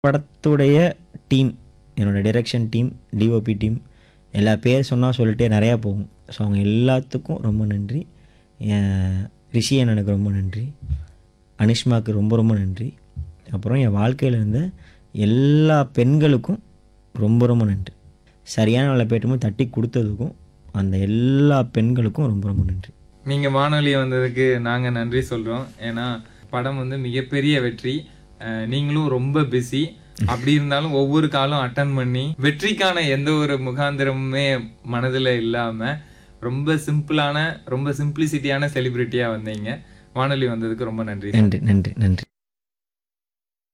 படத்துடைய டீம் என்னோட direction team DOP team எல்லா பேர் சொன்னால் சொல்லிட்டே நிறையா போகும் ஸோ அவங்க எல்லாத்துக்கும் ரொம்ப நன்றி என் ரிஷி அண்ணனுக்கு ரொம்ப நன்றி அனிஷ்மாவுக்கு ரொம்ப ரொம்ப நன்றி அப்புறம் என் வாழ்க்கையில் இருந்த எல்லா பெண்களுக்கும் ரொம்ப ரொம்ப நன்றி சரியான வேலை போய்ட்டுமே தட்டி கொடுத்ததுக்கும் அந்த எல்லா பெண்களுக்கும் ரொம்ப ரொம்ப நன்றி நீங்க வானொலி வந்ததுக்கு நாங்க நன்றி சொல்றோம் ஏன்னா படம் வந்து மிகப்பெரிய வெற்றி அஹ் நீங்களும் ரொம்ப பிஸி அப்படி இருந்தாலும் ஒவ்வொரு காலம் அட்டன் பண்ணி வெற்றிக்கான எந்த ஒரு முகாந்திரமுமே மனதுல இல்லாம ரொம்ப சிம்பிளான ரொம்ப சிம்பிளிசிட்டியான செலிபிரிட்டியா வந்தீங்க வானொலி வந்ததுக்கு ரொம்ப நன்றி நன்றி நன்றி நன்றி